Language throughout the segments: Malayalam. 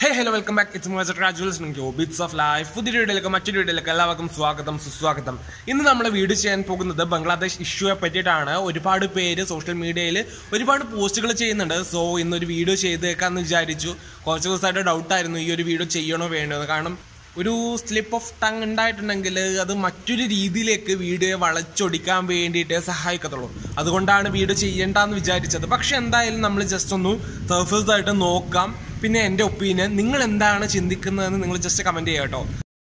Hey hello welcome back it's mos graduals bits of life പുതിയ വീഡിയോയിലേക്ക് മറ്റൊരു വീഡിയോയിലേക്ക് എല്ലാവർക്കും സ്വാഗതം സുസ്വാഗതം ഇന്ന് നമ്മൾ വീഡിയോ ചെയ്യാൻ പോകുന്നത് ബംഗ്ലാദേശ് ഇഷ്യൂയെ പറ്റിയിട്ടാണ് ഒരുപാട് പേര് സോഷ്യൽ മീഡിയയിൽ ഒരുപാട് പോസ്റ്റുകൾ ചെയ്യുന്നുണ്ട് സോ ഇന്നൊരു വീഡിയോ ചെയ്തേക്കാന്ന് വിചാരിച്ചു കുറച്ച് ദിവസമായിട്ട് ഡൗട്ടായിരുന്നു ഈ ഒരു വീഡിയോ ചെയ്യണോ വേണ്ടോ എന്ന്. കാരണം ഒരു സ്ലിപ്പ് ഓഫ് ടങ് ഉണ്ടായിട്ടുണ്ടെങ്കിൽ അത് മറ്റൊരു രീതിയിലേക്ക് വീഡിയോ വളച്ചൊടിക്കാൻ വേണ്ടിയിട്ട് സഹായിക്കത്തുള്ളൂ അതുകൊണ്ടാണ് വീഡിയോ ചെയ്യേണ്ടെന്ന് വിചാരിച്ചത് പക്ഷെ എന്തായാലും നമ്മൾ ജസ്റ്റ് ഒന്ന് സർഫേസ് ആയിട്ട് നോക്കാം പിന്നെ എൻ്റെ ഒപ്പീനിയൻ നിങ്ങൾ എന്താണ് ചിന്തിക്കുന്നതെന്ന് നിങ്ങൾ ജസ്റ്റ് കമൻറ്റ് ചെയ്യുക കേട്ടോ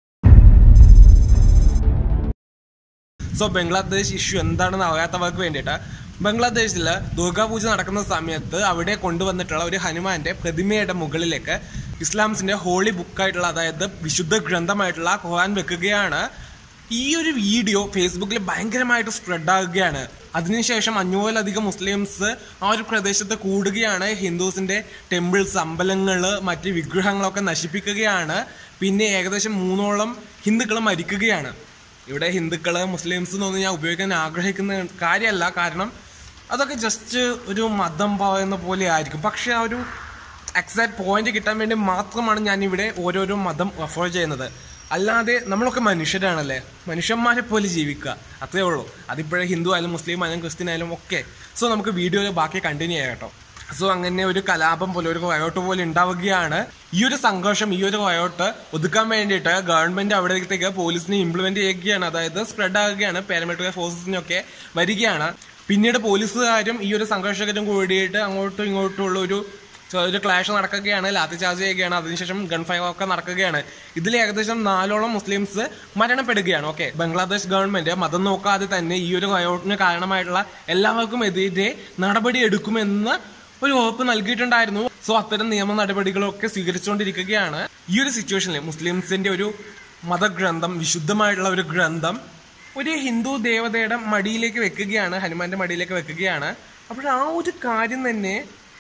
സോ ബംഗ്ലാദേശ് ഇഷ്യൂ എന്താണെന്ന് അറിയാത്തവർക്ക് വേണ്ടിയിട്ട് ബംഗ്ലാദേശിൽ ദുർഗാപൂജ നടക്കുന്ന സമയത്ത് അവിടെ കൊണ്ടുവന്നിട്ടുള്ള ഒരു ഹനുമാന്റെ പ്രതിമയുടെ മുകളിലേക്ക് ഇസ്ലാംസിന്റെ ഹോളി ബുക്കായിട്ടുള്ള അതായത് വിശുദ്ധ ഗ്രന്ഥമായിട്ടുള്ള ഖുർആൻ വെക്കുകയാണ് ഈ ഒരു വീഡിയോ ഫേസ്ബുക്കിൽ ഭയങ്കരമായിട്ട് സ്പ്രെഡ് ആകുകയാണ് അതിനുശേഷം അഞ്ഞൂറിലധികം മുസ്ലിംസ് ആ ഒരു പ്രദേശത്ത് കൂടുകയാണ് ഹിന്ദുസിന്റെ ടെമ്പിൾസ് അമ്പലങ്ങള് മറ്റ് വിഗ്രഹങ്ങളൊക്കെ നശിപ്പിക്കുകയാണ് പിന്നെ ഏകദേശം മൂന്നോളം ഹിന്ദുക്കൾ മരിക്കുകയാണ് ഇവിടെ ഹിന്ദുക്കള് മുസ്ലിംസ് എന്നൊന്നും ഞാൻ ഉപയോഗിക്കാൻ ആഗ്രഹിക്കുന്ന കാര്യമല്ല കാരണം അതൊക്കെ ജസ്റ്റ് ഒരു മതം പറയുന്ന പോലെ ആയിരിക്കും പക്ഷെ ആ ഒരു എക്സാക്ട് പോയിന്റ് കിട്ടാൻ വേണ്ടി മാത്രമാണ് ഞാൻ ഇവിടെ ഓരോരോ മതം റെഫർ ചെയ്യുന്നത് അല്ലാതെ നമ്മളൊക്കെ മനുഷ്യരാണല്ലേ മനുഷ്യന്മാരെ പോലെ ജീവിക്കുക അത്രേ ഉള്ളൂ അതിപ്പോഴേ ഹിന്ദു ആയാലും മുസ്ലിം ആയാലും ക്രിസ്ത്യൻ ആയാലും ഒക്കെ സോ നമുക്ക് വീഡിയോയിൽ ബാക്കി കണ്ടിന്യൂ ചെയ്യാം കേട്ടോ സോ അങ്ങനെ ഒരു കലാപം പോലെ ഒരു വയോട്ട് പോലെ ഉണ്ടാവുകയാണ് ഈ ഒരു സംഘർഷം ഈ ഒരു വയോട്ട് ഒതുക്കാൻ വേണ്ടിയിട്ട് ഗവൺമെന്റ് അവിടത്തേക്ക് പോലീസിനെ ഇംപ്ലിമെന്റ് ചെയ്യുകയാണ് അതായത് സ്പ്രെഡ് ആകുകയാണ് പാരാമിലിറ്ററി ഫോഴ്സസിനൊക്കെ വരികയാണ് പിന്നീട് പോലീസുകാരും ഈ ഒരു സംഘർഷകരും കൂടിയിട്ട് അങ്ങോട്ടും ഇങ്ങോട്ടും ഉള്ള ഒരു ഒരു ക്ലാഷ് നടക്കുകയാണ് ലാത്തി ചാർജ് ചെയ്യുകയാണ് അതിനുശേഷം ഗൺ ഫയർ ഒക്കെ നടക്കുകയാണ് ഇതിൽ ഏകദേശം നാലോളം മുസ്ലിംസ് മരണപ്പെടുകയാണ് ഓക്കെ ബംഗ്ലാദേശ് ഗവൺമെന്റ് മതം നോക്കാതെ തന്നെ ഈ ഒരു വയോട്ടിന് കാരണമായിട്ടുള്ള എല്ലാവർക്കും എതിരെ നടപടി എടുക്കുമെന്ന് ഒരു ഉറപ്പ് നൽകിയിട്ടുണ്ടായിരുന്നു സോ അത്തരം നിയമ നടപടികളൊക്കെ സ്വീകരിച്ചുകൊണ്ടിരിക്കുകയാണ് ഈ ഒരു സിറ്റുവേഷനിൽ മുസ്ലിംസിന്റെ ഒരു മതഗ്രന്ഥം വിശുദ്ധമായിട്ടുള്ള ഒരു ഗ്രന്ഥം ഒരു ഹിന്ദു ദേവതയുടെ മടിയിലേക്ക് വെക്കുകയാണ് ഹനുമാന്റെ മടിയിലേക്ക് വെക്കുകയാണ് അപ്പോൾ ആ ഒരു കാര്യം തന്നെ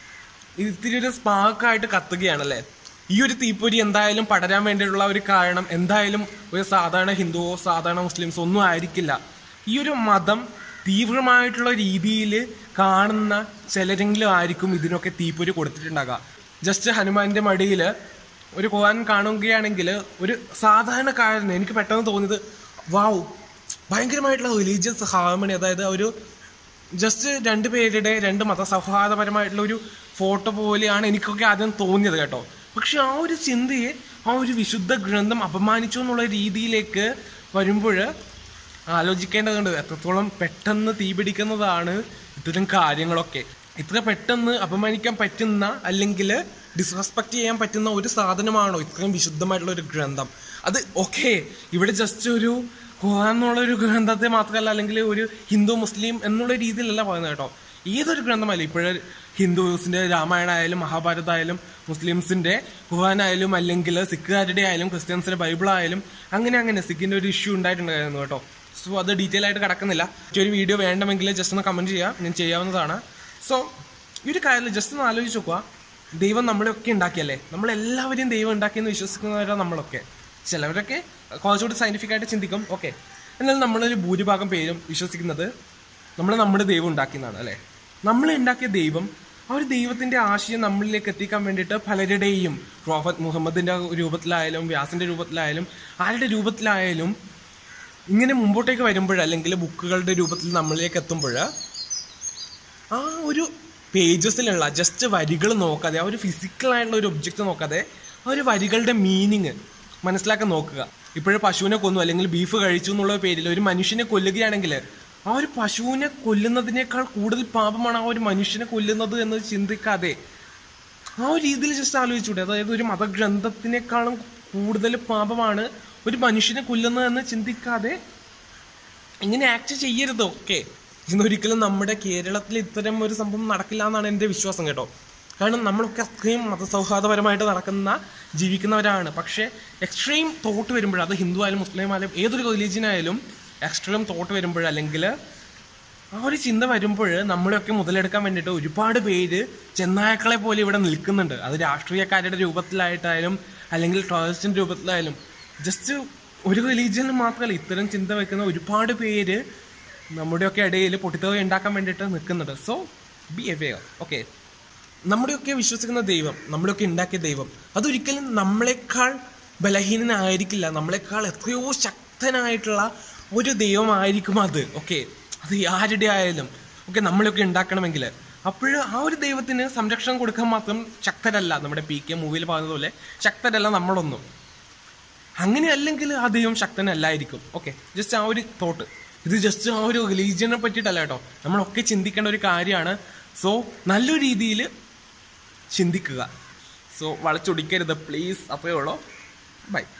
ഇത്തിരി ഒരു സ്പാർക്കായിട്ട് കത്തുകയാണല്ലേ ഈ ഒരു തീപ്പൊരി എന്തായാലും പടരാൻ വേണ്ടിയിട്ടുള്ള ഒരു കാരണം എന്തായാലും ഒരു സാധാരണ ഹിന്ദുവോ സാധാരണ മുസ്ലിംസോ ഒന്നും ആയിരിക്കില്ല ഈ ഒരു മതം തീവ്രമായിട്ടുള്ള രീതിയിൽ കാണുന്ന ചിലരെങ്കിലും ആയിരിക്കും ഇതിനൊക്കെ തീപ്പൊരി കൊടുത്തിട്ടുണ്ടാകുക ജസ്റ്റ് ഹനുമാന്റെ മടിയിൽ ഒരു ഖുർആൻ കാണുകയാണെങ്കിൽ ഒരു സാധാരണക്കാരന് എനിക്ക് പെട്ടെന്ന് തോന്നിയത് വാവ് ഭയങ്കരമായിട്ടുള്ള റിലീജിയസ് ഹാർമണി അതായത് ഒരു ജസ്റ്റ് രണ്ട് പേരുടെ രണ്ട് മതസൗഹാർദ്ദപരമായിട്ടുള്ള ഒരു ഫോട്ടോ പോലെയാണ് എനിക്കൊക്കെ ആദ്യം തോന്നിയത് കേട്ടോ പക്ഷെ ആ ഒരു ചിന്തയെ ആ ഒരു വിശുദ്ധ ഗ്രന്ഥം അപമാനിച്ചു എന്നുള്ള രീതിയിലേക്ക് വരുമ്പോൾ ആലോചിക്കേണ്ടതുണ്ട് എത്രത്തോളം പെട്ടെന്ന് തീപിടിക്കുന്നതാണ് ഇത്തരം കാര്യങ്ങളൊക്കെ ഇത്ര പെട്ടെന്ന് അപമാനിക്കാൻ പറ്റുന്ന അല്ലെങ്കിൽ ഡിസ്റെസ്പെക്ട് ചെയ്യാൻ പറ്റുന്ന ഒരു സാധനമാണോ ഇത്രയും വിശുദ്ധമായിട്ടുള്ള ഒരു ഗ്രന്ഥം അത് ഓക്കെ ഇവിടെ ജസ്റ്റ് ഒരു ഖുർആൻ എന്നുള്ള ഒരു ഗ്രന്ഥത്തെ മാത്രമല്ല അല്ലെങ്കിൽ ഒരു ഹിന്ദു മുസ്ലിം എന്നുള്ള രീതിയിലല്ല പറയുന്നത് കേട്ടോ ഏതൊരു ഗ്രന്ഥമല്ല ഇപ്പോഴേ ഹിന്ദുസിന്റെ രാമായണ ആയാലും മഹാഭാരത ആയാലും മുസ്ലിംസിന്റെ ഖുർആൻ ആയാലും അല്ലെങ്കിൽ സിഖുകാരുടെ ആയാലും ക്രിസ്ത്യൻസിന്റെ ബൈബിൾ ആയാലും അങ്ങനെ അങ്ങനെ സിഖിന്റെ ഒരു ഇഷ്യൂ ഉണ്ടായിട്ടുണ്ടായിരുന്നു കേട്ടോ സോ അത് ഡീറ്റെയിൽ ആയിട്ട് കിടക്കുന്നില്ല ഈ ഒരു വീഡിയോ വേണമെങ്കിൽ ജസ്റ്റ് ഒന്ന് കമന്റ് ചെയ്യാം ഞാൻ ചെയ്യാവുന്നതാണ് സോ ഈ ഒരു കാര്യത്തിൽ ജസ്റ്റ് ഒന്ന് ആലോചിച്ച് നോക്കുക ദൈവം നമ്മളെയൊക്കെ ഉണ്ടാക്കിയല്ലേ നമ്മളെല്ലാവരെയും ദൈവം ഉണ്ടാക്കിയെന്ന് വിശ്വസിക്കുന്നവരാണ് നമ്മളൊക്കെ ചിലവരൊക്കെ കുറച്ചുകൂടി സയന്റിഫിക് ആയിട്ട് ചിന്തിക്കും ഓക്കെ എന്നാൽ നമ്മളൊരു ഭൂരിഭാഗം പേരും വിശ്വസിക്കുന്നത് നമ്മൾ നമ്മുടെ ദൈവം ഉണ്ടാക്കിയെന്നാണ് അല്ലേ നമ്മൾ ഉണ്ടാക്കിയ ദൈവം ആ ഒരു ദൈവത്തിന്റെ ആശയം നമ്മളിലേക്ക് എത്തിക്കാൻ വേണ്ടിയിട്ട് പലരുടെയും പ്രോഫത്ത് മുഹമ്മദിന്റെ രൂപത്തിലായാലും വ്യാസിന്റെ രൂപത്തിലായാലും ആരുടെ രൂപത്തിലായാലും ഇങ്ങനെ മുമ്പോട്ടേക്ക് വരുമ്പോൾ അല്ലെങ്കിൽ ബുക്കുകളുടെ രൂപത്തിൽ നമ്മളിലേക്ക് എത്തുമ്പോൾ ആ ഒരു പേജസിലുള്ള ജസ്റ്റ് വരികൾ നോക്കാതെ ആ ഒരു ഫിസിക്കൽ ആയിട്ടുള്ള ഒരു ഒബ്ജക്റ്റ് നോക്കാതെ ആ ഒരു വരികളുടെ മീനിങ് മനസ്സിലാക്കാൻ നോക്കുക ഇപ്പോഴും പശുവിനെ കൊന്നു അല്ലെങ്കിൽ ബീഫ് കഴിച്ചു എന്നുള്ള പേരിൽ ഒരു മനുഷ്യനെ കൊല്ലുകയാണെങ്കിൽ ആ ഒരു പശുവിനെ കൊല്ലുന്നതിനേക്കാൾ കൂടുതൽ പാപമാണ് ആ ഒരു മനുഷ്യനെ കൊല്ലുന്നത് എന്ന് ചിന്തിക്കാതെ ആ ഒരു രീതിയിൽ ജസ്റ്റ് ആലോചിച്ചൂടെ അതായത് ഒരു മതഗ്രന്ഥത്തിനേക്കാളും കൂടുതൽ പാപമാണ് ഒരു മനുഷ്യനെ കൊല്ലുന്നതെന്ന് ചിന്തിക്കാതെ ഇങ്ങനെ ആക്ട് ചെയ്യരുത് ഓക്കെ ഇന്നൊരിക്കലും നമ്മുടെ കേരളത്തിൽ ഇത്തരം ഒരു സംഭവം നടക്കില്ല എന്നാണ് എൻ്റെ വിശ്വാസം കേട്ടോ കാരണം നമ്മളൊക്കെ അത്രയും മതസൗഹാർദ്ദപരമായിട്ട് നടക്കുന്ന ജീവിക്കുന്നവരാണ് പക്ഷേ എക്സ്ട്രീം തോട്ട് വരുമ്പോൾ അത് ഹിന്ദു ആയാലും മുസ്ലിം ആയാലും ഏതൊരു റിലീജിയൻ ആയാലും എക്സ്ട്രീം തോട്ട് വരുമ്പോൾ അല്ലെങ്കിൽ ആ ഒരു ചിന്ത വരുമ്പോൾ നമ്മളെയൊക്കെ മുതലെടുക്കാൻ വേണ്ടിയിട്ട് ഒരുപാട് പേര് ചെന്നായക്കളെ പോലെ ഇവിടെ നിൽക്കുന്നുണ്ട് അത് രാഷ്ട്രീയക്കാരുടെ രൂപത്തിലായിട്ടായാലും അല്ലെങ്കിൽ ടൂറിസ്റ്റിന്റെ രൂപത്തിലായാലും ജസ്റ്റ് ഒരു റിലീജിയനിൽ മാത്രമല്ല ഇത്തരം ചിന്ത വെക്കുന്ന ഒരുപാട് പേര് നമ്മുടെയൊക്കെ ഇടയിൽ പൊട്ടിത്തെറി ഉണ്ടാക്കാൻ വേണ്ടിയിട്ട് നിൽക്കുന്നുണ്ട് സോ ബി എവെയർ ഓക്കെ നമ്മുടെയൊക്കെ വിശ്വസിക്കുന്ന ദൈവം നമ്മുടെയൊക്കെ ഉണ്ടാക്കിയ ദൈവം അതൊരിക്കലും നമ്മളെക്കാൾ ബലഹീനനായിരിക്കില്ല നമ്മളെക്കാൾ എത്രയോ ശക്തനായിട്ടുള്ള ഒരു ദൈവമായിരിക്കും അത് ഓക്കെ അത് ആരുടെ ആയാലും ഓക്കെ നമ്മളെയൊക്കെ ഉണ്ടാക്കണമെങ്കിൽ അപ്പോൾ ആ ഒരു ദൈവത്തിന് സംരക്ഷണം കൊടുക്കാൻ മാത്രം ശക്തരല്ല നമ്മുടെ പി കെ മൂവിയിൽ പറഞ്ഞ പോലെ ശക്തരല്ല നമ്മളൊന്നും അങ്ങനെ അല്ലെങ്കിൽ ആ ദൈവം ശക്തനല്ലായിരിക്കും ഓക്കെ ജസ്റ്റ് ആ ഒരു തോട്ട് ഇത് ജസ്റ്റ് ആ ഒരു റിലീജിയനെ പറ്റിയിട്ടല്ല കേട്ടോ നമ്മളൊക്കെ ചിന്തിക്കേണ്ട ഒരു കാര്യമാണ് സോ നല്ലൊരു രീതിയിൽ ചിന്തിക്കുക സോ വളച്ചൊടിക്കരുത് പ്ലീസ് അത്രയേ ഉള്ളൂ ബൈ